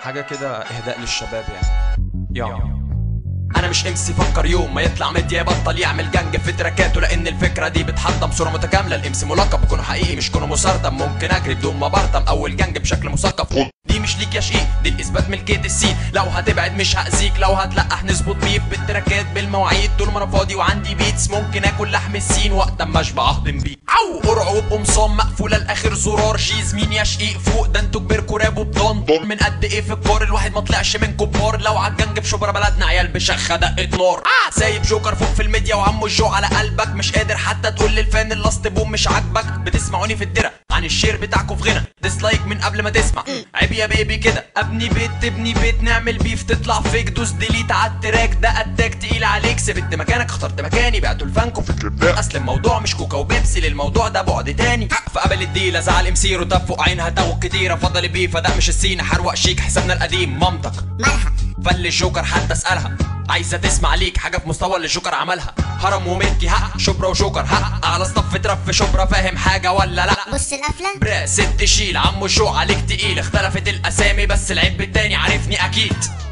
حاجة كده اهداء للشباب يعني يلا انا مش امسي فكر يوم ما يطلع ميديا يبطل يعمل جنج في تراكاته لان الفكره دي بتحطم صوره متكامله الامسي ملقب بكونه حقيقي مش كونه مسرطم ممكن اجري بدون ما برطم اول جنج بشكل مثقف دي مش ليك يا شقيق دي الاثبات ملكيه السين لو هتبعد مش هاذيك لو هتلقح نظبط بيف بالتراكات بالمواعيد طول ما انا فاضي وعندي بيتس ممكن اكل لحم السين وقت اما اشبع اهضم بيه او قرعه بقمصان مقفوله لاخر زرار شيز مين يا شقيق فوق ده انتوا كبركوا رابوا بضن من قد ايه في الكار الواحد ما طلعش من كبار لو عالجنج في شبرا بلدنا عيال بشخه دقه نار آه سايب جوكر فوق في الميديا وعمو الجو على قلبك مش قادر حتى تقول للفان اللاست بوم مش عاجبك بتسمعوني في الدرة عن الشير بتاعكوا في غنى ديسلايك من قبل ما تسمع عيب يا بيبي كده ابني بيت تبني بيت نعمل بيف تطلع فيك دوس ديليت على التراك ده اتاك تقيل عليك سبت مكانك اخترت مكاني بعتوا الفانكو في الكليب اصل الموضوع مش كوكا وبيبسي للموضوع ده بعد تاني فقبل الديله زعل امسير وتب فوق عينها توك كتيره فضل بيه فده مش السين حروق شيك حسابنا القديم مامتك مالها فل الجوكر حتى اسالها عايزه تسمع ليك حاجه في مستوى اللي الجوكر عملها هرم وملكي حق شبرا وجوكر حق على صف ترف في شبرا فاهم حاجه ولا لا بص القفله برا ست شيل عمو شو عليك تقيل اختلفت الاسامي بس العيب التاني عارفني اكيد